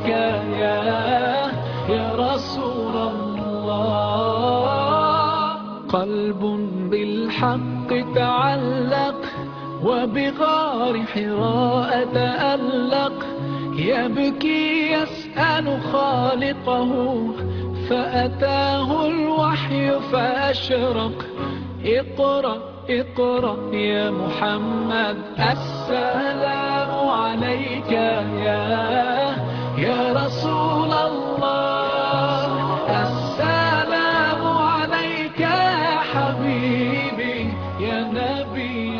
عليك يا يا رسول الله قلب بالحق تعلق وبغار حراء تألق يبكي يسأل خالقه فأتاه الوحي فأشرق اقرأ اقرأ يا محمد السلام عليك يا يا رسول الله السلام عليك يا حبيبي يا نبي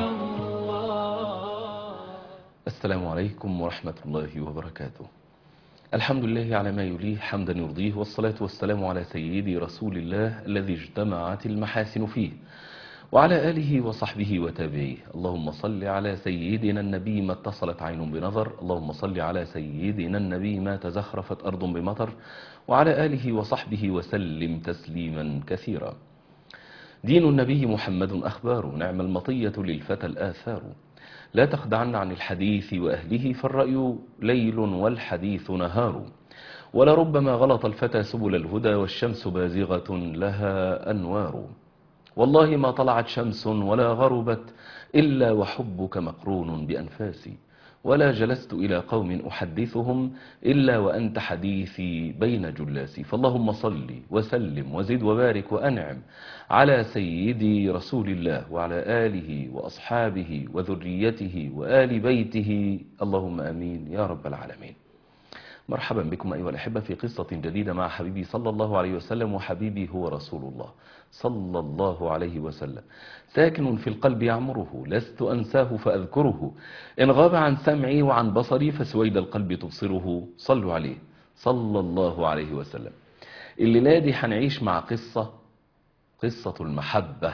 الله السلام عليكم ورحمة الله وبركاته الحمد لله على ما يليه حمدا يرضيه والصلاة والسلام على سيدي رسول الله الذي اجتمعت المحاسن فيه وعلى آله وصحبه وتابعيه اللهم صل على سيدنا النبي ما اتصلت عين بنظر اللهم صل على سيدنا النبي ما تزخرفت أرض بمطر وعلى آله وصحبه وسلم تسليما كثيرا دين النبي محمد أخبار نعم المطية للفتى الآثار لا تخدعن عن الحديث وأهله فالرأي ليل والحديث نهار ولربما غلط الفتى سبل الهدى والشمس بازغة لها أنوار والله ما طلعت شمس ولا غربت إلا وحبك مقرون بأنفاسي ولا جلست إلى قوم أحدثهم إلا وأنت حديثي بين جلاسي فاللهم صل وسلم وزد وبارك وأنعم على سيدي رسول الله وعلى آله وأصحابه وذريته وآل بيته اللهم أمين يا رب العالمين مرحبا بكم أيها الأحبة في قصة جديدة مع حبيبي صلى الله عليه وسلم وحبيبي هو رسول الله صلى الله عليه وسلم ساكن في القلب يعمره لست أنساه فأذكره إن غاب عن سمعي وعن بصري فسويد القلب تبصره صلوا عليه صلى الله عليه وسلم الليلة دي هنعيش مع قصة قصة المحبة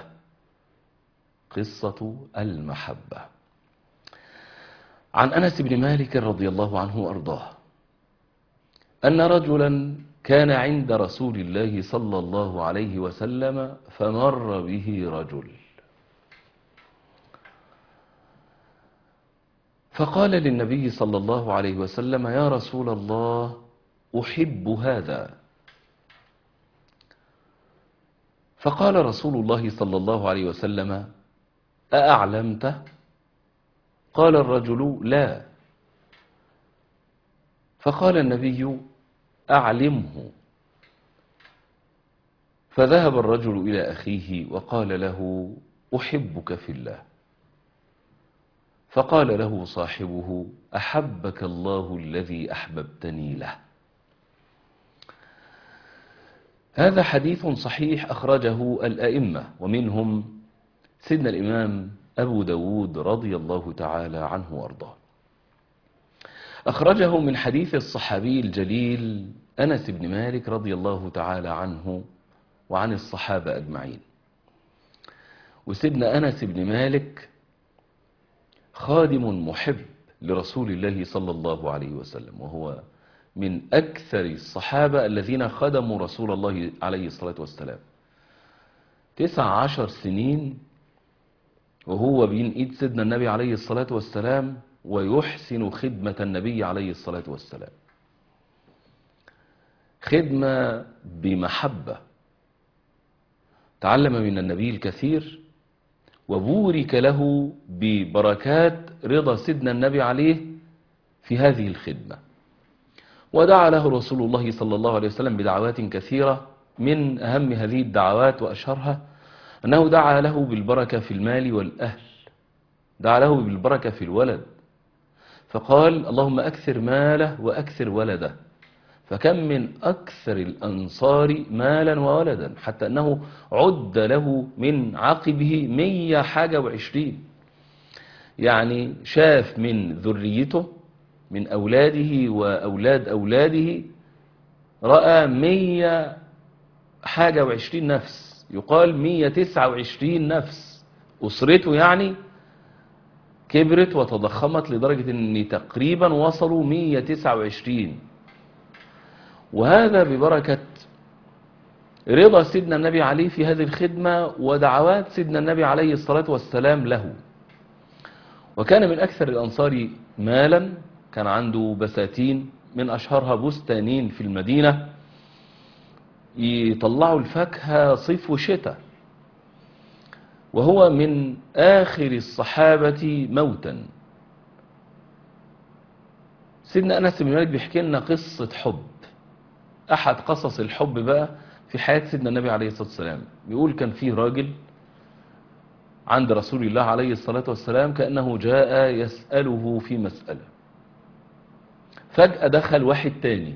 قصة المحبة عن أنس بن مالك رضي الله عنه وأرضاه أن رجلا كان عند رسول الله صلى الله عليه وسلم فمر به رجل فقال للنبي صلى الله عليه وسلم يا رسول الله أحب هذا فقال رسول الله صلى الله عليه وسلم أأعلمته قال الرجل لا فقال النبي أعلمه فذهب الرجل إلى أخيه وقال له أحبك في الله فقال له صاحبه أحبك الله الذي أحببتني له هذا حديث صحيح أخرجه الأئمة ومنهم سيدنا الإمام أبو داود رضي الله تعالى عنه وأرضاه أخرجه من حديث الصحابي الجليل أنس بن مالك رضي الله تعالى عنه وعن الصحابة أجمعين وسيدنا أنس بن مالك خادم محب لرسول الله صلى الله عليه وسلم وهو من أكثر الصحابة الذين خدموا رسول الله عليه الصلاة والسلام تسع عشر سنين وهو بين إيد سيدنا النبي عليه الصلاة والسلام ويحسن خدمة النبي عليه الصلاة والسلام خدمة بمحبة تعلم من النبي الكثير وبورك له ببركات رضا سيدنا النبي عليه في هذه الخدمة ودعا له رسول الله صلى الله عليه وسلم بدعوات كثيرة من أهم هذه الدعوات وأشهرها أنه دعا له بالبركة في المال والأهل دعا له بالبركة في الولد فقال اللهم أكثر ماله وأكثر ولده فكم من أكثر الأنصار مالا وولدا حتى أنه عد له من عقبه مية حاجة وعشرين يعني شاف من ذريته من أولاده وأولاد أولاده رأى مية حاجة وعشرين نفس يقال مية تسعة وعشرين نفس أسرته يعني كبرت وتضخمت لدرجة أن تقريبا وصلوا 129 وهذا ببركة رضا سيدنا النبي عليه في هذه الخدمة ودعوات سيدنا النبي عليه الصلاة والسلام له وكان من أكثر الأنصار مالا كان عنده بساتين من أشهرها بستانين في المدينة يطلعوا الفاكهة صيف وشتاء وهو من آخر الصحابة موتا سيدنا أنس بن مالك بيحكي لنا قصة حب أحد قصص الحب بقى في حياة سيدنا النبي عليه الصلاة والسلام بيقول كان فيه راجل عند رسول الله عليه الصلاة والسلام كأنه جاء يسأله في مسألة فجأة دخل واحد تاني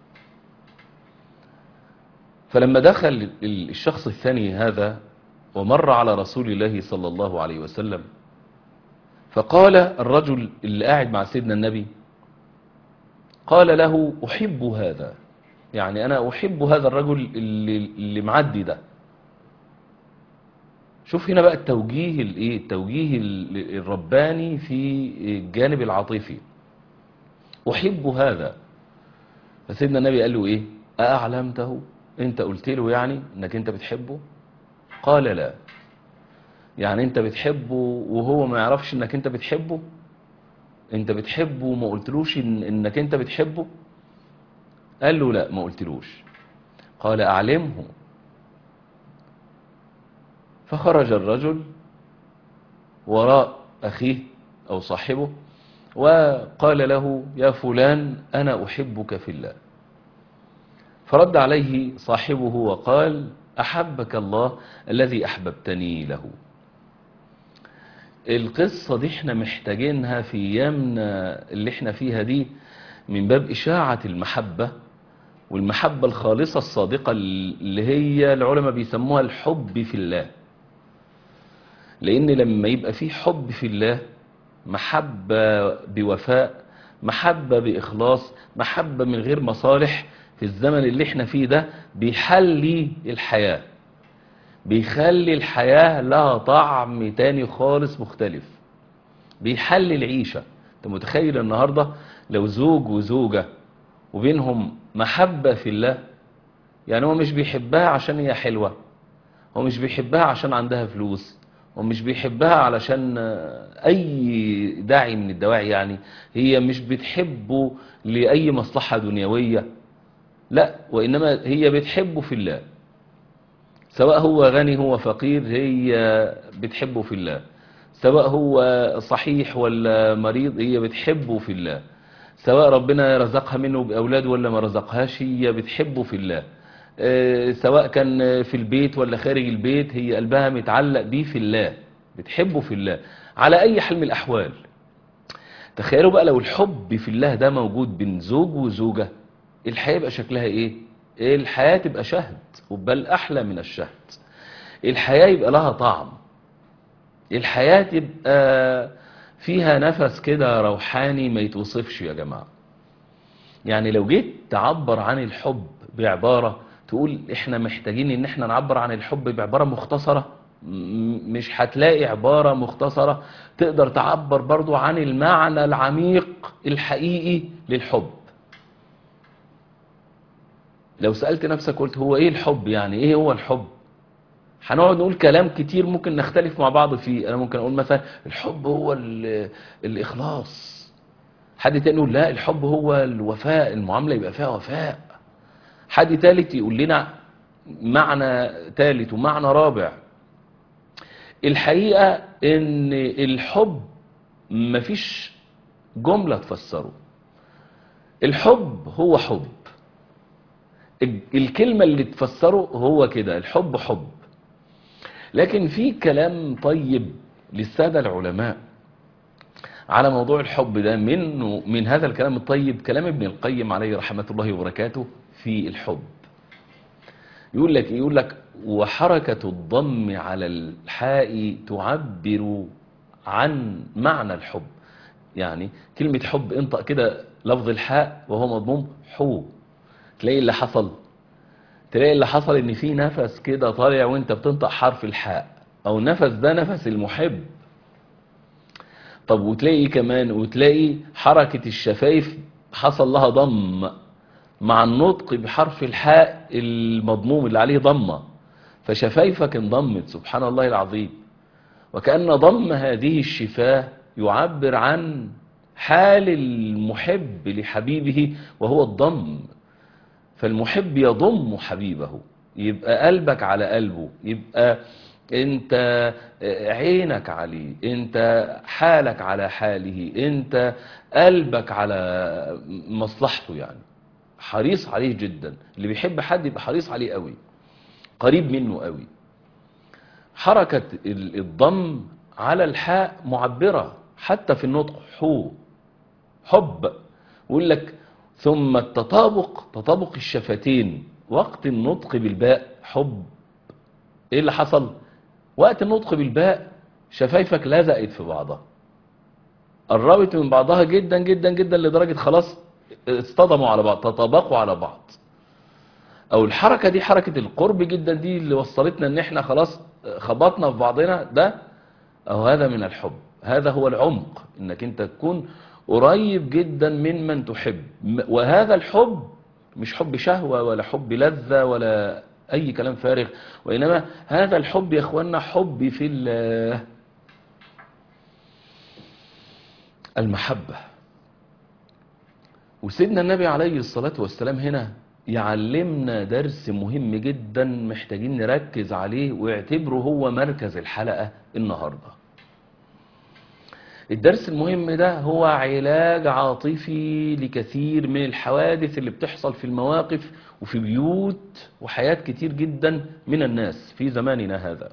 فلما دخل الشخص الثاني هذا ومر على رسول الله صلى الله عليه وسلم فقال الرجل اللي قاعد مع سيدنا النبي قال له أحب هذا يعني أنا أحب هذا الرجل اللي, اللي معدي ده شوف هنا بقى التوجيه الايه التوجيه الرباني في الجانب العاطفي أحب هذا فسيدنا النبي قال له إيه أأعلمته أنت قلت له يعني أنك أنت بتحبه قال لا يعني أنت بتحبه وهو ما يعرفش أنك أنت بتحبه أنت بتحبه وما قلتلوش إن أنك أنت بتحبه قال له لا ما قلتلوش قال أعلمه فخرج الرجل وراء أخيه أو صاحبه وقال له يا فلان أنا أحبك في الله فرد عليه صاحبه وقال أحبك الله الذي أحببتني له القصة دي احنا محتاجينها في ايامنا اللي احنا فيها دي من باب إشاعة المحبة والمحبة الخالصة الصادقة اللي هي العلماء بيسموها الحب في الله لأن لما يبقى في حب في الله محبة بوفاء محبة بإخلاص محبة من غير مصالح في الزمن اللي احنا فيه ده بيحلي الحياة بيخلي الحياة لها طعم تاني خالص مختلف بيحلي العيشة انت متخيل النهاردة لو زوج وزوجة وبينهم محبة في الله يعني هو مش بيحبها عشان هي حلوة هو مش بيحبها عشان عندها فلوس ومش بيحبها علشان اي داعي من الدواعي يعني هي مش بتحبه لأي مصلحة دنيوية لا وإنما هي بتحبه في الله سواء هو غني هو فقير هي بتحبه في الله سواء هو صحيح ولا مريض هي بتحبه في الله سواء ربنا رزقها منه بأولاد ولا ما رزقهاش هي بتحبه في الله سواء كان في البيت ولا خارج البيت هي قلبها متعلق بيه في الله بتحبه في الله على أي حال من الأحوال تخيلوا بقى لو الحب في الله ده موجود بين زوج وزوجة الحياة يبقى شكلها ايه الحياة تبقى شهد وبل أحلى من الشهد الحياة يبقى لها طعم الحياة تبقى فيها نفس كده روحاني ما يتوصفش يا جماعة يعني لو جيت تعبر عن الحب بعبارة تقول احنا محتاجين ان احنا نعبر عن الحب بعبارة مختصرة مش هتلاقي عبارة مختصرة تقدر تعبر برضو عن المعنى العميق الحقيقي للحب لو سألت نفسك قلت هو ايه الحب يعني ايه هو الحب هنقعد نقول كلام كتير ممكن نختلف مع بعض فيه انا ممكن اقول مثلا الحب هو الاخلاص حد تاني يقول لا الحب هو الوفاء المعاملة يبقى فيها وفاء حد تالت يقول لنا معنى تالت ومعنى رابع الحقيقة ان الحب مفيش جملة تفسره الحب هو حب الكلمة اللي تفسره هو كده الحب حب لكن في كلام طيب للسادة العلماء على موضوع الحب ده منه من هذا الكلام الطيب كلام ابن القيم عليه رحمة الله وبركاته في الحب يقول لك يقول لك وحركة الضم على الحاء تعبر عن معنى الحب يعني كلمة حب انطق كده لفظ الحاء وهو مضموم حو تلاقي اللي حصل تلاقي اللي حصل ان في نفس كده طالع وانت بتنطق حرف الحاء او نفس ده نفس المحب طب وتلاقي ايه كمان وتلاقي حركة الشفايف حصل لها ضم مع النطق بحرف الحاء المضموم اللي عليه ضمة فشفايفك انضمت سبحان الله العظيم وكأن ضم هذه الشفاه يعبر عن حال المحب لحبيبه وهو الضم فالمحب يضم حبيبه يبقى قلبك على قلبه يبقى انت عينك عليه انت حالك على حاله انت قلبك على مصلحته يعني حريص عليه جدا اللي بيحب حد يبقى حريص عليه قوي قريب منه قوي حركة ال- الضم على الحاء معبرة حتى في النطق حو حب يقول لك ثم التطابق تطابق الشفتين وقت النطق بالباء حب ايه اللي حصل وقت النطق بالباء شفايفك لزقت في بعضها قربت من بعضها جدا جدا جدا لدرجة خلاص اصطدموا على بعض تطابقوا على بعض او الحركة دي حركة القرب جدا دي اللي وصلتنا ان احنا خلاص خبطنا في بعضنا ده او هذا من الحب هذا هو العمق انك انت تكون قريب جدا من من تحب م- وهذا الحب مش حب شهوة ولا حب لذة ولا اي كلام فارغ وانما هذا الحب يا اخوانا حب في الله المحبة وسيدنا النبي عليه الصلاة والسلام هنا يعلمنا درس مهم جدا محتاجين نركز عليه واعتبره هو مركز الحلقة النهاردة الدرس المهم ده هو علاج عاطفي لكثير من الحوادث اللي بتحصل في المواقف وفي بيوت وحياة كتير جدا من الناس في زماننا هذا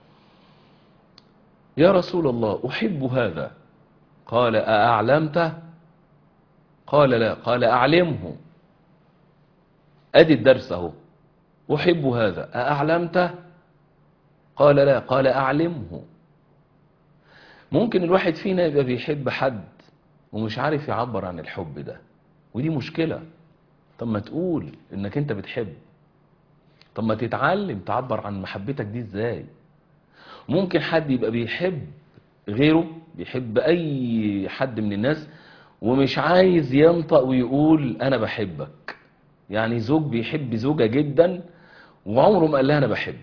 يا رسول الله أحب هذا قال أأعلمته قال لا قال أعلمه أدي الدرس أهو أحب هذا أأعلمته قال لا قال أعلمه ممكن الواحد فينا يبقى بيحب حد ومش عارف يعبر عن الحب ده ودي مشكلة طب ما تقول انك انت بتحب طب ما تتعلم تعبر عن محبتك دي ازاي ممكن حد يبقى بيحب غيره بيحب اي حد من الناس ومش عايز ينطق ويقول انا بحبك يعني زوج بيحب زوجة جدا وعمره ما قال لها انا بحبك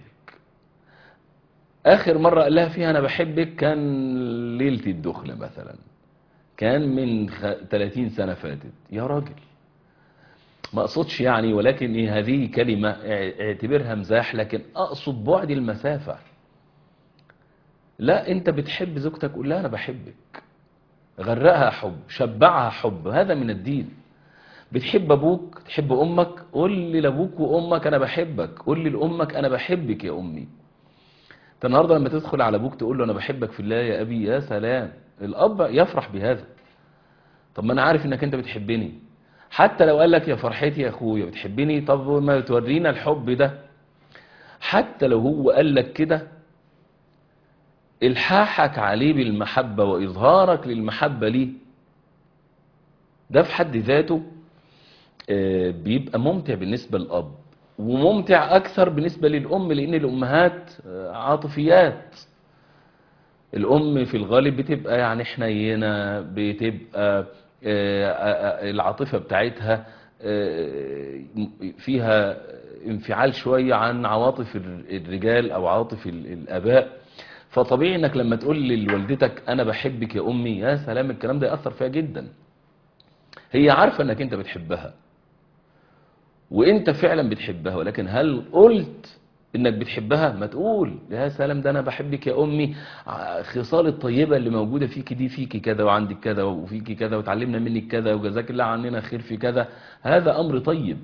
اخر مرة قال لها فيها انا بحبك كان ليلة الدخلة مثلا كان من خ... 30 سنة فاتت يا راجل ما اقصدش يعني ولكن إيه هذه كلمة اع- اعتبرها مزاح لكن اقصد بعد المسافة لا انت بتحب زوجتك قول لها انا بحبك غرقها حب شبعها حب هذا من الدين بتحب ابوك تحب امك قول لي لابوك وامك انا بحبك قول لي لامك انا بحبك يا امي انت النهارده لما تدخل على ابوك تقول له انا بحبك في الله يا ابي يا سلام الاب يفرح بهذا طب ما انا عارف انك انت بتحبني حتى لو قال لك يا فرحتي يا اخويا بتحبني طب ما تورينا الحب ده حتى لو هو قال لك كده الحاحك عليه بالمحبة وإظهارك للمحبة ليه ده في حد ذاته آه، بيبقى ممتع بالنسبة للأب وممتع أكثر بالنسبة للأم لأن الأمهات آه، عاطفيات الأم في الغالب بتبقى يعني حنينة بتبقى آه، آه، العاطفة بتاعتها آه، فيها انفعال شوية عن عواطف الرجال أو عواطف ال- الآباء فطبيعي انك لما تقول لوالدتك انا بحبك يا امي يا سلام الكلام ده يأثر فيها جدا هي عارفة انك انت بتحبها وانت فعلا بتحبها ولكن هل قلت انك بتحبها ما تقول يا سلام ده انا بحبك يا امي ع- خصال الطيبة اللي موجودة فيك دي فيك كذا وعندك كذا وفيك كذا وتعلمنا منك كذا وجزاك الله عننا خير في كذا هذا امر طيب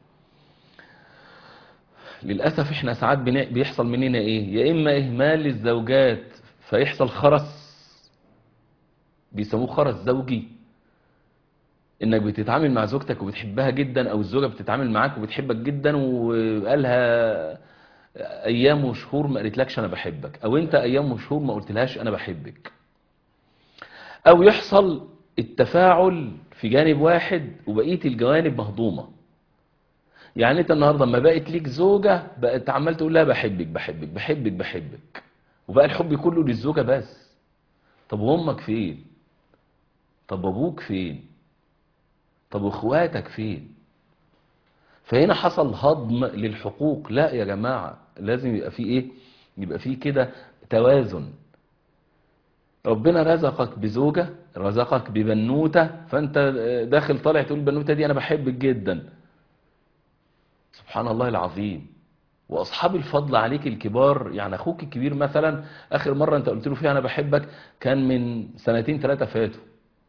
للأسف احنا ساعات بن- بيحصل مننا ايه يا اما اهمال للزوجات فيحصل خرس بيسموه خرس زوجي انك بتتعامل مع زوجتك وبتحبها جدا او الزوجة بتتعامل معاك وبتحبك جدا وقالها ايام وشهور ما قالتلكش انا بحبك او انت ايام وشهور ما قلتلهاش انا بحبك او يحصل التفاعل في جانب واحد وبقية الجوانب مهضومة يعني انت النهارده لما بقت ليك زوجة بقت عمال تقول لها بحبك بحبك بحبك بحبك وبقى الحب كله للزوجة بس طب وامك فين طب ابوك فين طب واخواتك فين فهنا حصل هضم للحقوق لا يا جماعة لازم يبقى في ايه يبقى في كده توازن ربنا رزقك بزوجة رزقك ببنوتة فانت داخل طالع تقول البنوتة دي انا بحبك جدا سبحان الله العظيم واصحاب الفضل عليك الكبار يعني اخوك الكبير مثلا اخر مرة انت قلت له فيها انا بحبك كان من سنتين ثلاثة فاتوا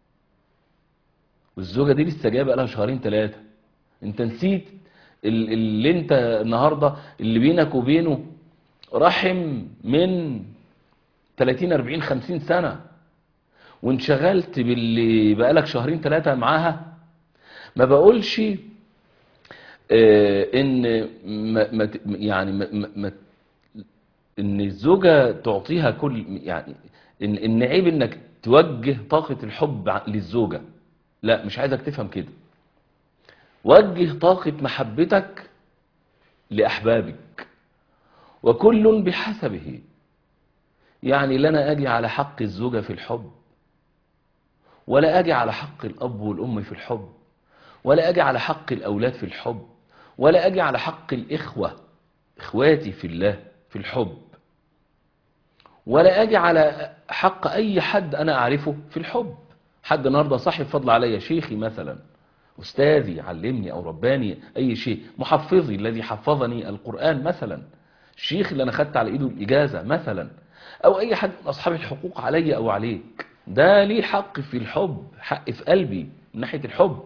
والزوجة دي لسه جايه بقالها شهرين ثلاثة انت نسيت ال- اللي انت النهاردة اللي بينك وبينه رحم من 30 40 50 سنة وانشغلت باللي بقالك شهرين ثلاثة معاها ما بقولش آه، ان ما ما ت- يعني ما ما ما- ان الزوجة تعطيها كل يعني ان ان عيب انك توجه طاقة الحب ع- للزوجة لا مش عايزك تفهم كده وجه طاقة محبتك لأحبابك وكل بحسبه يعني لا انا اجي على حق الزوجة في الحب ولا اجي على حق الاب والام في الحب ولا اجي على حق الاولاد في الحب ولا اجي على حق الاخوة اخواتي في الله في الحب ولا اجي على حق اي حد انا اعرفه في الحب حد النهارده صاحب فضل عليا شيخي مثلا استاذي علمني او رباني اي شيء محفظي الذي حفظني القرآن مثلا الشيخ اللي انا خدت على ايده الاجازة مثلا او اي حد من اصحاب الحقوق علي او عليك ده ليه حق في الحب حق في قلبي من ناحية الحب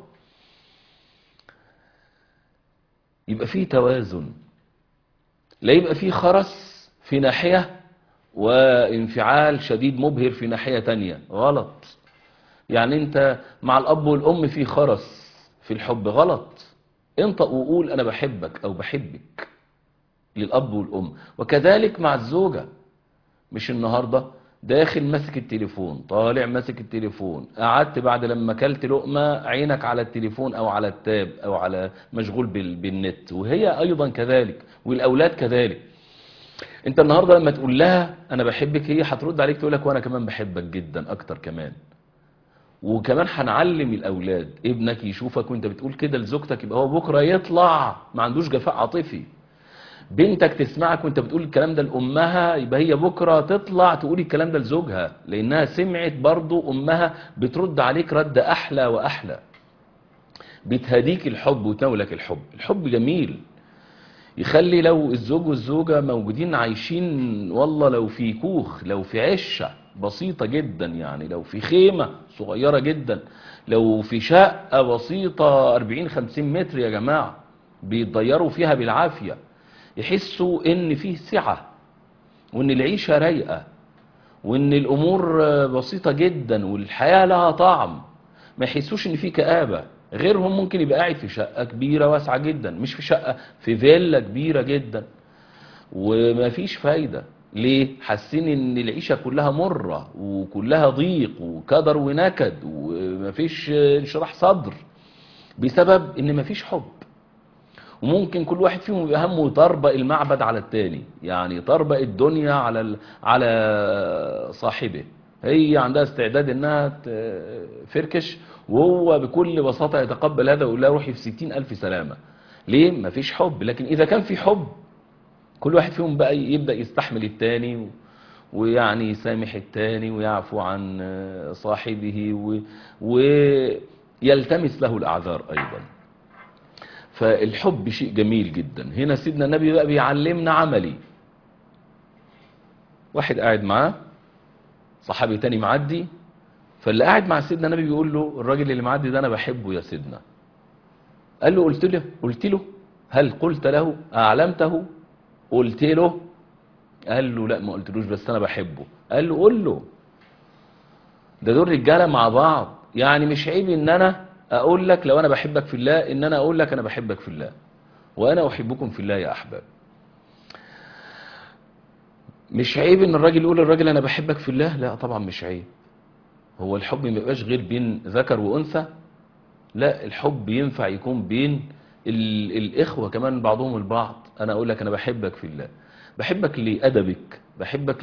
يبقى فيه توازن لا يبقى فيه خرس في ناحية وانفعال شديد مبهر في ناحية تانية غلط يعني انت مع الاب والام في خرس في الحب غلط انطق وقول انا بحبك او بحبك للاب والام وكذلك مع الزوجة مش النهاردة داخل ماسك التليفون طالع ماسك التليفون قعدت بعد لما اكلت لقمة عينك على التليفون او على التاب او على مشغول بال- بالنت وهي ايضا كذلك والاولاد كذلك انت النهاردة لما تقول لها انا بحبك هي هترد عليك تقول لك وانا كمان بحبك جدا اكتر كمان وكمان هنعلم الاولاد ابنك يشوفك وانت بتقول كده لزوجتك يبقى هو بكره يطلع ما عندوش جفاء عاطفي بنتك تسمعك وانت بتقول الكلام ده لامها يبقى هي بكره تطلع تقول الكلام ده لزوجها لانها سمعت برضو امها بترد عليك رد احلى واحلى بتهديك الحب وتناولك الحب الحب جميل يخلي لو الزوج والزوجة موجودين عايشين والله لو في كوخ لو في عشة بسيطة جدا يعني لو في خيمة صغيرة جدا لو في شقة بسيطة 40-50 متر يا جماعة بيتضيروا فيها بالعافية يحسوا ان فيه سعة وان العيشة رايقة وان الامور بسيطة جدا والحياة لها طعم ما يحسوش ان في كآبة غيرهم ممكن يبقى قاعد في شقة كبيرة واسعة جدا مش في شقة في فيلا كبيرة جدا ومفيش فايدة ليه حاسين ان العيشة كلها مرة وكلها ضيق وكدر ونكد ومفيش انشراح صدر بسبب ان مفيش حب وممكن كل واحد فيهم يبقى همه يطربق المعبد على التاني يعني يطربق الدنيا على ال... على صاحبه هي عندها استعداد انها تفركش وهو بكل بساطة يتقبل هذا ويقول لها روحي في ستين ألف سلامة ليه؟ مفيش حب لكن إذا كان في حب كل واحد فيهم بقى يبدأ يستحمل التاني و... ويعني يسامح التاني ويعفو عن صاحبه و... ويلتمس له الأعذار أيضا فالحب شيء جميل جدا هنا سيدنا النبي بقى بيعلمنا عملي واحد قاعد معاه صحابي تاني معدي فاللي قاعد مع سيدنا النبي بيقول له الراجل اللي معدي ده انا بحبه يا سيدنا قال له قلت له قلت له هل قلت له اعلمته قلت له قال له لا ما قلتلوش بس انا بحبه قال له قول له ده دول رجاله مع بعض يعني مش عيب ان انا اقول لك لو انا بحبك في الله ان انا اقول لك انا بحبك في الله وانا احبكم في الله يا احباب مش عيب ان الراجل يقول للراجل انا بحبك في الله لا طبعا مش عيب هو الحب ما يبقاش غير بين ذكر وانثى لا الحب ينفع يكون بين ال الاخوه كمان بعضهم البعض انا اقول لك انا بحبك في الله بحبك لادبك بحبك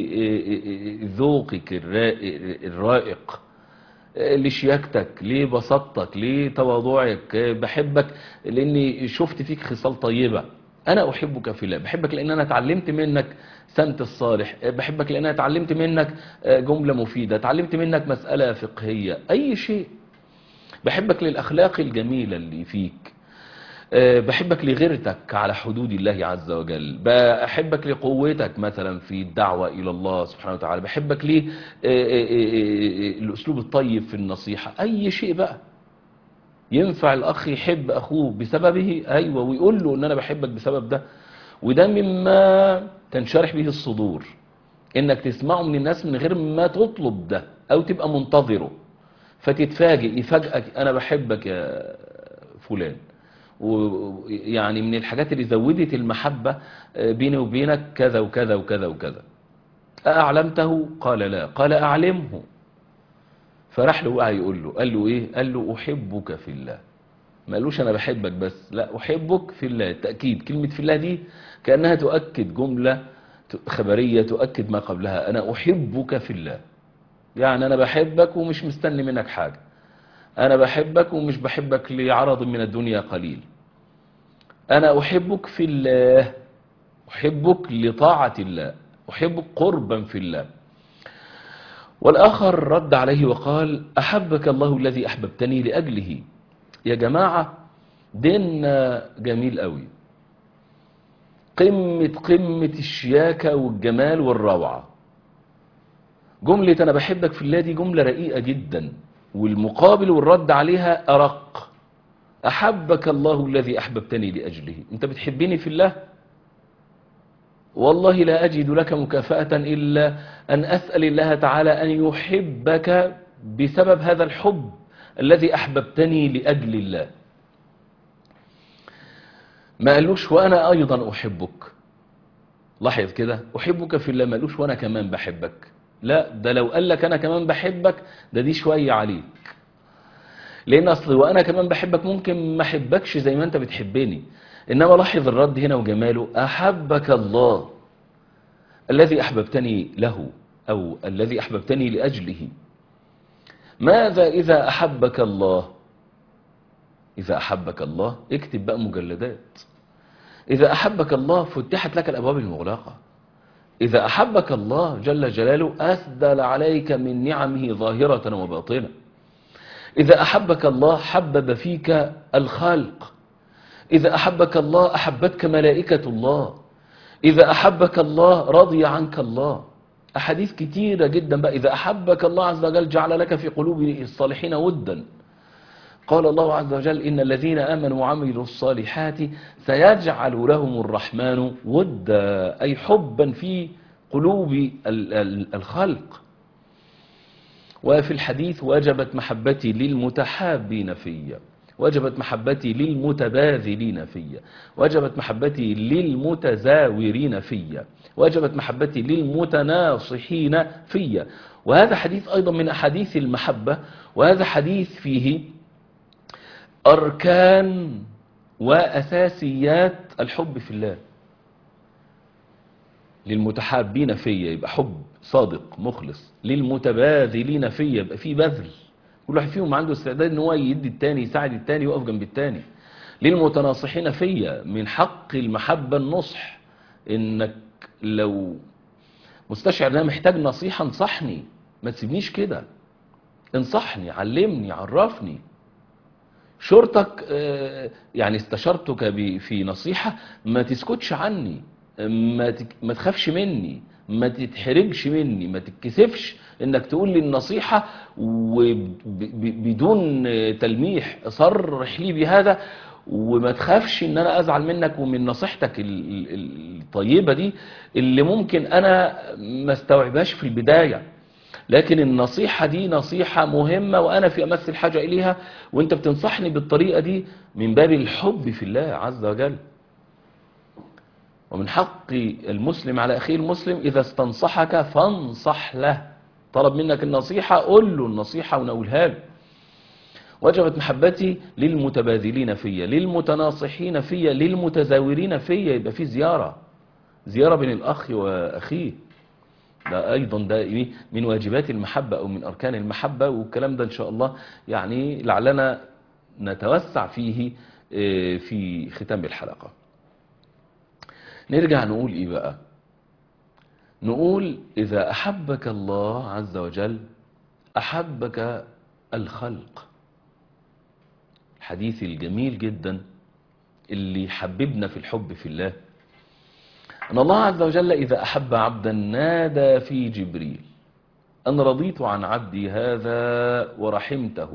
لذوقك الرائق لشياكتك لبساطتك لتواضعك بحبك لاني شفت فيك خصال طيبة أنا أحبك في الله بحبك لأن أنا اتعلمت منك سمت الصالح بحبك لأن أنا اتعلمت منك جملة مفيدة اتعلمت منك مسألة فقهية أي شيء بحبك للأخلاق الجميلة اللي فيك أه بحبك لغيرتك على حدود الله عز وجل بحبك لقوتك مثلا في الدعوة إلى الله سبحانه وتعالى بحبك للأسلوب الطيب في النصيحة أي شيء بقى ينفع الأخ يحب أخوه بسببه أيوة ويقول له أن أنا بحبك بسبب ده وده مما تنشرح به الصدور إنك تسمعه من الناس من غير ما تطلب ده أو تبقى منتظره فتتفاجئ يفاجئك أنا بحبك يا فلان ويعني من الحاجات اللي زودت المحبة بيني وبينك كذا وكذا وكذا وكذا أعلمته قال لا قال أعلمه فراح له وقع يقول له قال له ايه قال له احبك في الله ما قالوش انا بحبك بس لا احبك في الله تاكيد كلمه في الله دي كانها تؤكد جمله خبريه تؤكد ما قبلها انا احبك في الله يعني انا بحبك ومش مستني منك حاجه انا بحبك ومش بحبك لعرض من الدنيا قليل انا احبك في الله احبك لطاعه الله احبك قربا في الله والآخر رد عليه وقال أحبك الله الذي أحببتني لأجله يا جماعة ديننا جميل قوي قمة قمة الشياكة والجمال والروعة جملة أنا بحبك في الله دي جملة رقيقة جدا والمقابل والرد عليها أرق أحبك الله الذي أحببتني لأجله أنت بتحبني في الله والله لا أجد لك مكافأة إلا أن أسأل الله تعالى أن يحبك بسبب هذا الحب الذي أحببتني لأجل الله ما قالوش وأنا أيضا أحبك لاحظ كده أحبك في الله ما قالوش وأنا كمان بحبك لا ده لو قال لك أنا كمان بحبك ده دي شوية عليك لأن أصل وأنا كمان بحبك ممكن ما أحبكش زي ما أنت بتحبني إنما لاحظ الرد هنا وجماله أحبك الله الذي أحببتني له أو الذي أحببتني لأجله ماذا إذا أحبك الله إذا أحبك الله اكتب بقى مجلدات إذا أحبك الله فتحت لك الأبواب المغلقة إذا أحبك الله جل جلاله أسدل عليك من نعمه ظاهرة وباطنة إذا أحبك الله حبب فيك الخلق إذا أحبك الله أحبتك ملائكة الله إذا أحبك الله رضي عنك الله أحاديث كتيرة جدا بقى إذا أحبك الله عز وجل جعل لك في قلوب الصالحين ودا قال الله عز وجل إن الذين آمنوا وعملوا الصالحات سيجعل لهم الرحمن ودا أي حبا في قلوب الخلق وفي الحديث وجبت محبتي للمتحابين فيّ وجبت محبتي للمتباذلين فيا وجبت محبتي للمتزاورين فيا وجبت محبتي للمتناصحين فيا وهذا حديث أيضا من أحاديث المحبة وهذا حديث فيه أركان وأساسيات الحب في الله للمتحابين فيا يبقى حب صادق مخلص للمتباذلين فيا يبقى فيه بذل كل واحد فيهم عنده استعداد ان هو يدي التاني يساعد التاني يقف جنب التاني للمتناصحين فيا من حق المحبة النصح انك لو مستشعر ان انا محتاج نصيحة انصحني ما تسيبنيش كده انصحني علمني عرفني شرطك يعني استشرتك في نصيحة ما تسكتش عني ما, ما تخافش مني ما تتحرجش مني ما تتكسفش انك تقول لي النصيحة وبدون تلميح صرح لي بهذا وما تخافش ان انا ازعل منك ومن نصيحتك الطيبة دي اللي ممكن انا ما استوعبهاش في البداية لكن النصيحة دي نصيحة مهمة وانا في امس الحاجة اليها وانت بتنصحني بالطريقة دي من باب الحب في الله عز وجل ومن حق المسلم على أخيه المسلم إذا استنصحك فانصح له طلب منك النصيحة قل له النصيحة ونقولها له وجبت محبتي للمتباذلين فيا للمتناصحين فيا للمتزاورين فيا يبقى في زيارة زيارة بين الأخ وأخيه ده أيضا ده من واجبات المحبة أو من أركان المحبة والكلام ده إن شاء الله يعني لعلنا نتوسع فيه في ختام الحلقة نرجع نقول ايه بقى نقول اذا احبك الله عز وجل احبك الخلق الحديث الجميل جدا اللي حببنا في الحب في الله ان الله عز وجل اذا احب عبدا نادى في جبريل ان رضيت عن عبدي هذا ورحمته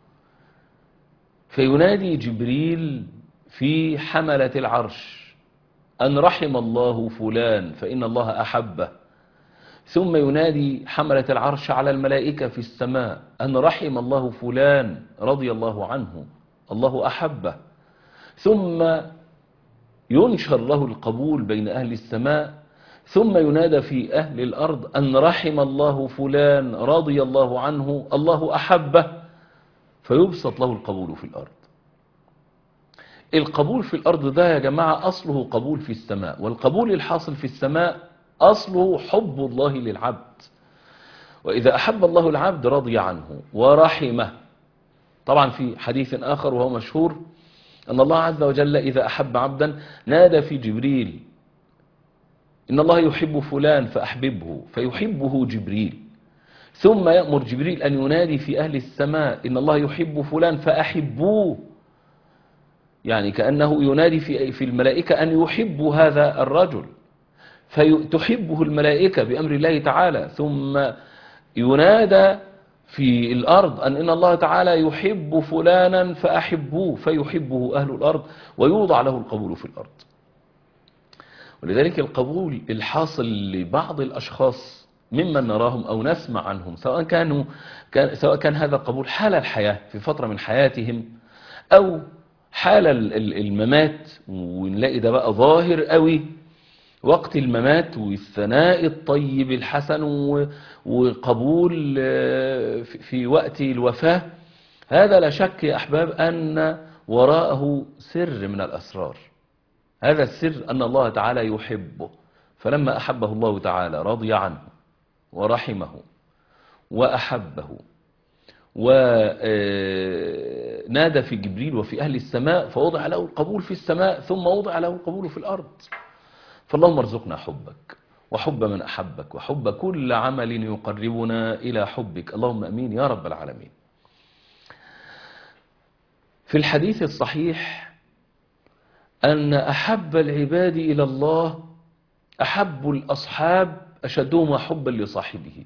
فينادي جبريل في حملة العرش أن رحم الله فلان فإن الله أحبه ثم ينادي حملة العرش على الملائكة في السماء أن رحم الله فلان رضي الله عنه الله أحبه ثم ينشر له القبول بين أهل السماء ثم ينادى في أهل الأرض أن رحم الله فلان رضي الله عنه الله أحبه فيبسط له القبول في الأرض القبول في الأرض ده يا جماعة أصله قبول في السماء والقبول الحاصل في السماء أصله حب الله للعبد وإذا أحب الله العبد رضي عنه ورحمه طبعا في حديث آخر وهو مشهور أن الله عز وجل إذا أحب عبدا نادى في جبريل إن الله يحب فلان فأحببه فيحبه جبريل ثم يأمر جبريل أن ينادي في أهل السماء إن الله يحب فلان فأحبوه يعني كأنه ينادي في في الملائكة أن يحبوا هذا الرجل فتحبه الملائكة بأمر الله تعالى ثم ينادى في الأرض أن إن الله تعالى يحب فلانا فأحبوه فيحبه أهل الأرض ويوضع له القبول في الأرض ولذلك القبول الحاصل لبعض الأشخاص ممن نراهم أو نسمع عنهم سواء كانوا كان سواء كان هذا القبول حال الحياة في فترة من حياتهم أو حال الممات ونلاقي ده بقى ظاهر قوي وقت الممات والثناء الطيب الحسن وقبول في وقت الوفاة هذا لا شك يا أحباب أن وراءه سر من الأسرار هذا السر أن الله تعالى يحبه فلما أحبه الله تعالى رضي عنه ورحمه وأحبه ونادى في جبريل وفي أهل السماء فوضع له القبول في السماء ثم وضع له القبول في الأرض فاللهم ارزقنا حبك وحب من أحبك وحب كل عمل يقربنا إلى حبك اللهم أمين يا رب العالمين في الحديث الصحيح أن أحب العباد إلى الله أحب الأصحاب أشدهما حبا لصاحبه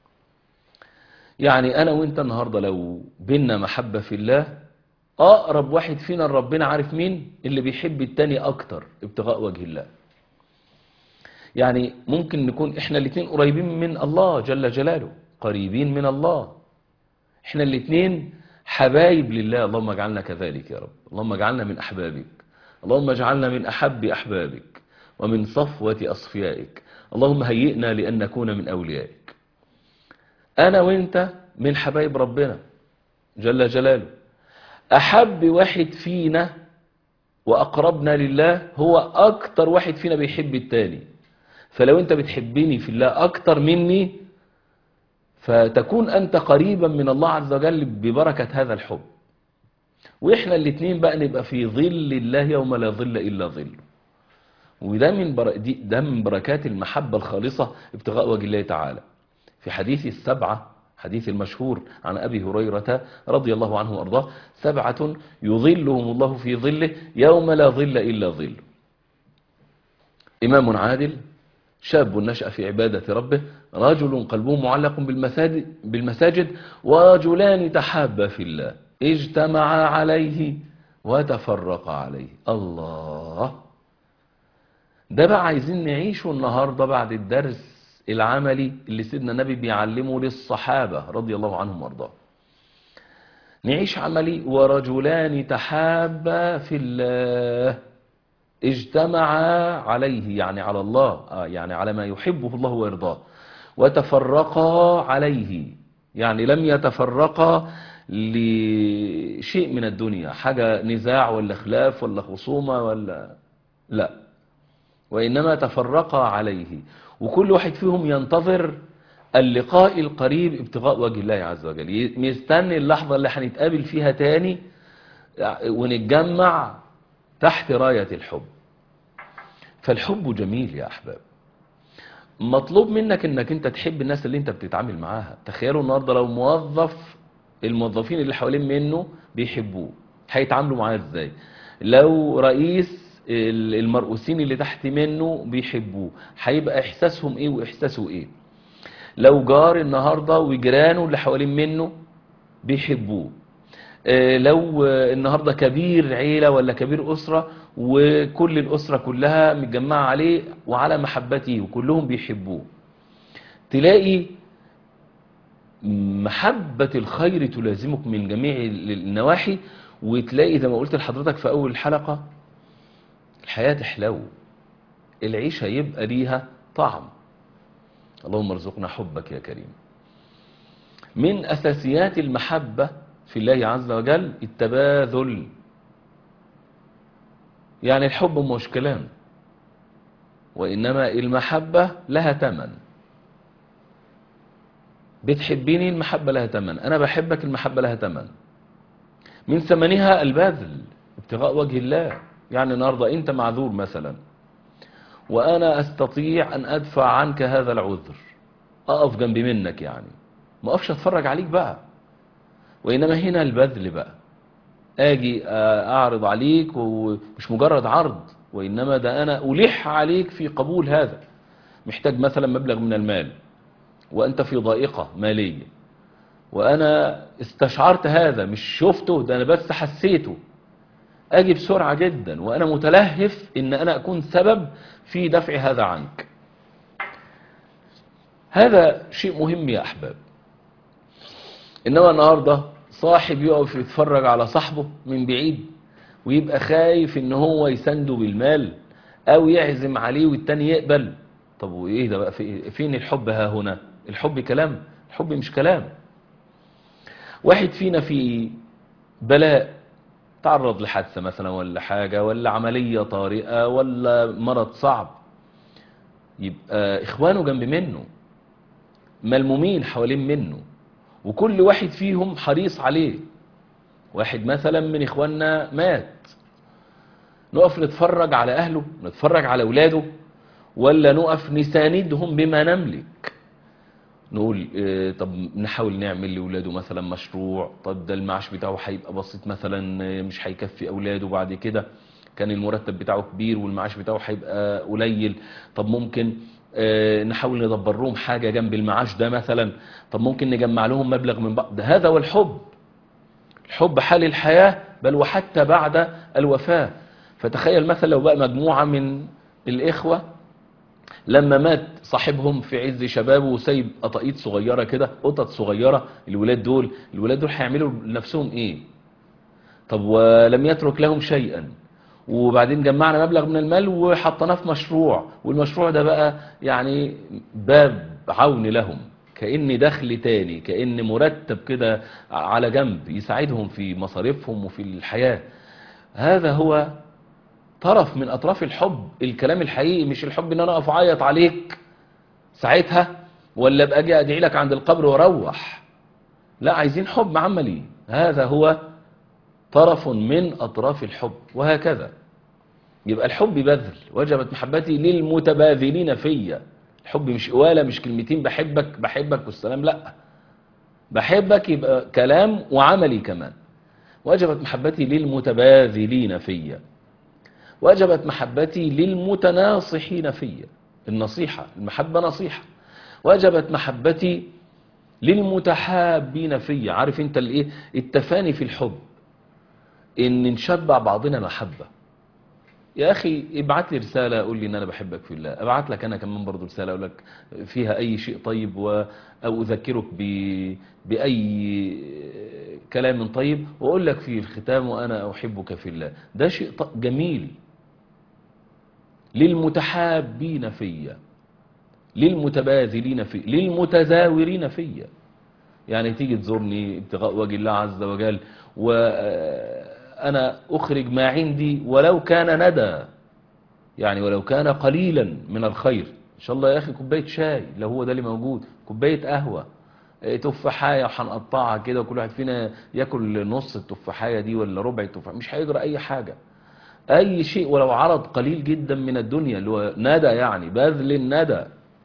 يعني أنا وإنت النهاردة لو بينا محبة في الله أقرب واحد فينا لربنا عارف مين اللي بيحب التاني أكتر ابتغاء وجه الله يعني ممكن نكون إحنا الاتنين قريبين من الله جل جلاله قريبين من الله إحنا الاتنين حبايب لله اللهم اجعلنا كذلك يا رب اللهم اجعلنا من أحبابك اللهم اجعلنا من أحب أحبابك ومن صفوة أصفيائك اللهم هيئنا لأن نكون من أوليائك أنا وإنت من حبايب ربنا جل جلاله أحب واحد فينا وأقربنا لله هو أكتر واحد فينا بيحب التاني فلو أنت بتحبني في الله أكتر مني فتكون أنت قريبا من الله عز وجل ببركة هذا الحب وإحنا الاتنين بقى نبقى في ظل الله يوم لا ظل إلا ظله وده من بر... دي ده من بركات المحبة الخالصة ابتغاء وجه الله تعالى في حديث السبعة حديث المشهور عن أبي هريرة رضي الله عنه وأرضاه سبعة يظلهم الله في ظله يوم لا ظل إلا ظله إمام عادل شاب نشأ في عبادة ربه رجل قلبه معلق بالمساجد, بالمساجد ورجلان تحابا في الله اجتمعا عليه وتفرقا عليه الله ده بقى عايزين نعيشه النهاردة بعد الدرس العملي اللي سيدنا النبي بيعلمه للصحابة رضي الله عنهم وارضاه نعيش عملي ورجلان تحابا في الله اجتمعا عليه يعني على الله آه يعني على ما يحبه الله ويرضاه وتفرقا عليه يعني لم يتفرقا لشيء من الدنيا حاجة نزاع ولا خلاف ولا خصومة ولا لا وإنما تفرقا عليه وكل واحد فيهم ينتظر اللقاء القريب ابتغاء وجه الله عز وجل مستني اللحظة اللي هنتقابل فيها تاني ونتجمع تحت راية الحب فالحب جميل يا أحباب مطلوب منك انك انت تحب الناس اللي انت بتتعامل معاها تخيلوا النهارده لو موظف الموظفين اللي حوالين منه بيحبوه هيتعاملوا معاه ازاي لو رئيس ال- المرؤوسين اللي تحت منه بيحبوه هيبقى احساسهم ايه واحساسه ايه لو جار النهارده وجيرانه اللي حوالين منه بيحبوه آه، لو آه، النهارده كبير عيلة ولا كبير أسرة وكل الأسرة كلها متجمعة عليه وعلى محبته وكلهم بيحبوه تلاقي محبة الخير تلازمك من جميع النواحي وتلاقي زي ما قلت لحضرتك في أول الحلقة الحياة تحلو العيشة يبقى ليها طعم اللهم ارزقنا حبك يا كريم من أساسيات المحبة في الله عز وجل التباذل يعني الحب مش كلام وإنما المحبة لها تمن بتحبيني المحبة لها تمن أنا بحبك المحبة لها تمن من ثمنها البذل ابتغاء وجه الله يعني النهاردة أنت معذور مثلا وأنا أستطيع أن أدفع عنك هذا العذر أقف جنبي منك يعني ما أقفش أتفرج عليك بقى وإنما هنا البذل بقى أجي أعرض عليك ومش مجرد عرض وإنما ده أنا ألح عليك في قبول هذا محتاج مثلا مبلغ من المال وأنت في ضائقة مالية وأنا استشعرت هذا مش شفته ده أنا بس حسيته أجي بسرعة جدا وأنا متلهف إن أنا أكون سبب في دفع هذا عنك هذا شيء مهم يا أحباب إنما النهاردة صاحب يقف يتفرج على صاحبه من بعيد ويبقى خايف إن هو يسنده بالمال أو يعزم عليه والتاني يقبل طب وإيه ده بقى في فين الحب ها هنا الحب كلام الحب مش كلام واحد فينا في بلاء تعرض لحادثة مثلا ولا حاجة ولا عملية طارئة ولا مرض صعب يبقى إخوانه جنب منه ملمومين حوالين منه وكل واحد فيهم حريص عليه واحد مثلا من إخواننا مات نقف نتفرج على أهله نتفرج على أولاده ولا نقف نساندهم بما نملك نقول اه طب نحاول نعمل لأولاده مثلا مشروع طب ده المعاش بتاعه هيبقى بسيط مثلا اه مش هيكفي أولاده بعد كده كان المرتب بتاعه كبير والمعاش بتاعه هيبقى قليل طب ممكن اه نحاول ندبر لهم حاجة جنب المعاش ده مثلا طب ممكن نجمع لهم مبلغ من بعض ده هذا هو الحب الحب حال الحياة بل وحتى بعد الوفاة فتخيل مثلا لو بقى مجموعة من الإخوة لما مات صاحبهم في عز شبابه وسايب قطاقيط صغيرة كده قطط صغيرة الولاد دول الولاد دول هيعملوا لنفسهم ايه طب ولم يترك لهم شيئا وبعدين جمعنا مبلغ من المال وحطيناه في مشروع والمشروع ده بقى يعني باب عون لهم كأن دخل تاني كأن مرتب كده على جنب يساعدهم في مصاريفهم وفي الحياة هذا هو طرف من أطراف الحب الكلام الحقيقي مش الحب ان انا اقف اعيط عليك ساعتها ولا ابقى اجي ادعي لك عند القبر واروح لا عايزين حب عملي هذا هو طرف من أطراف الحب وهكذا يبقى الحب بذل وجبت محبتي للمتباذلين فيا الحب مش قوالة مش كلمتين بحبك بحبك والسلام لا بحبك يبقى كلام وعملي كمان وجبت محبتي للمتباذلين فيا وجبت محبتي للمتناصحين فيا النصيحة المحبة نصيحة وجبت محبتي للمتحابين فيا عارف انت الايه التفاني في الحب ان نشبع بعضنا محبة يا اخي ابعت لي رسالة قول لي ان انا بحبك في الله ابعت لك انا كمان برضو رسالة اقول لك فيها اي شيء طيب و... او اذكرك ب... باي كلام طيب واقول لك في الختام وانا احبك في الله ده شيء ط... جميل للمتحابين فيا للمتباذلين في للمتزاورين فيا يعني تيجي تزورني ابتغاء وجه الله عز وجل وأنا أخرج ما عندي ولو كان ندى يعني ولو كان قليلا من الخير إن شاء الله يا أخي كوباية شاي لو هو ده اللي موجود كوباية قهوة تفاحية وهنقطعها كده وكل واحد فينا ياكل نص التفاحية دي ولا ربع التفاحية مش هيجرى أي حاجة أي شيء ولو عرض قليل جدا من الدنيا اللي هو ندى يعني بذل الندى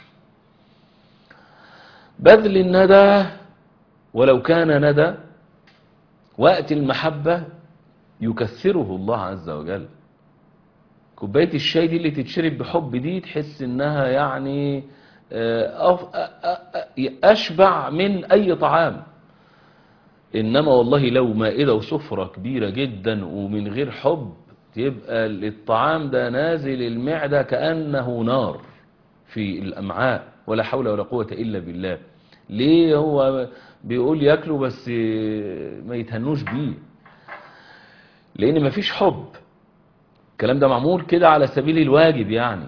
بذل الندى ولو كان ندى وقت المحبة يكثره الله عز وجل كوباية الشاي دي اللي تتشرب بحب دي تحس انها يعني آه، أف- أ- أ- أ- اشبع من اي طعام انما والله لو مائدة وسفرة كبيرة جدا ومن غير حب تبقى الطعام ده نازل المعدة كأنه نار في الأمعاء ولا حول ولا قوة إلا بالله ليه هو بيقول ياكلوا بس ما يتهنوش بيه لأن مفيش حب الكلام ده معمول كده على سبيل الواجب يعني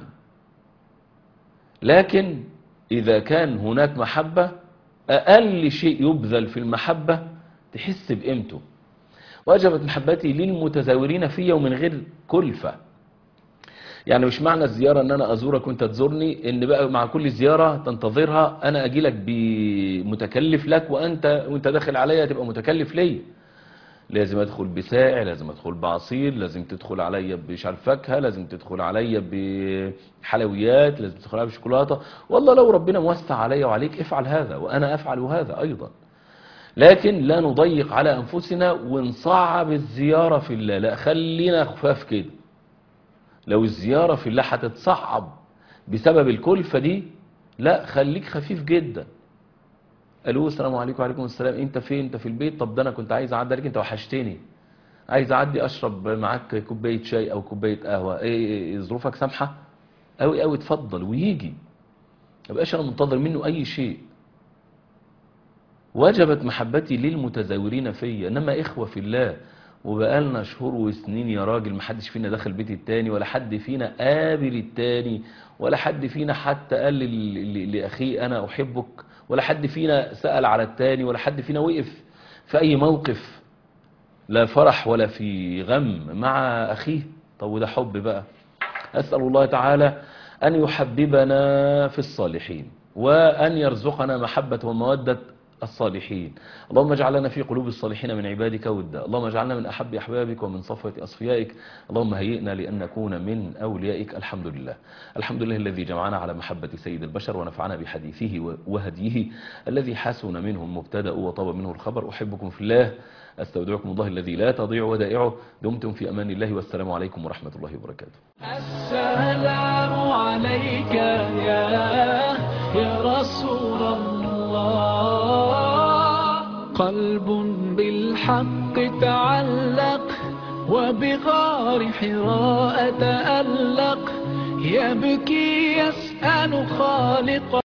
لكن إذا كان هناك محبة أقل شيء يبذل في المحبة تحس بقيمته وجبت محبتي للمتزاورين فيا ومن غير كلفة يعني مش معنى الزيارة ان انا ازورك وانت تزورني ان بقى مع كل زيارة تنتظرها انا اجي لك بمتكلف لك وانت وانت داخل عليا تبقى متكلف ليا لازم ادخل بساعة لازم ادخل بعصير لازم تدخل عليا مش عارف فاكهه لازم تدخل عليا بحلويات لازم تدخل عليا بشوكولاته والله لو ربنا موسع عليا وعليك افعل هذا وانا افعل هذا ايضا لكن لا نضيق على انفسنا ونصعب الزياره في الله لا خلينا خفاف كده لو الزياره في الله هتتصعب بسبب الكلفه دي لا خليك خفيف جدا الو السلام عليكم وعليكم السلام انت فين انت في البيت طب ده انا كنت عايز اعدي عليك انت وحشتني عايز اعدي اشرب معاك كوبايه شاي او كوبايه قهوه ايه, إيه ظروفك سامحه قوي قوي اتفضل ويجي ما يبقاش انا منتظر منه اي شيء وجبت محبتي للمتزاورين فيا انما اخوه في الله وبقالنا شهور وسنين يا راجل محدش فينا دخل بيت التاني ولا حد فينا قابل التاني ولا حد فينا حتى قال ل- ل- لاخيه انا احبك ولا حد فينا سأل على التاني ولا حد فينا وقف في اي موقف لا فرح ولا في غم مع اخيه طب وده حب بقى أسأل الله تعالى أن يحببنا في الصالحين وأن يرزقنا محبة ومودة الصالحين اللهم اجعلنا في قلوب الصالحين من عبادك ودا اللهم اجعلنا من أحب أحبابك ومن صفوة أصفيائك اللهم هيئنا لأن نكون من أوليائك الحمد لله الحمد لله الذي جمعنا على محبة سيد البشر ونفعنا بحديثه وهديه الذي حسن منه المبتدأ وطاب منه الخبر أحبكم في الله أستودعكم الله الذي لا تضيع ودائعه دمتم في أمان الله والسلام عليكم ورحمة الله وبركاته السلام عليك يا يا رسول الله قلب بالحق تعلق وبغار حراء تألق يبكي يسأل خالق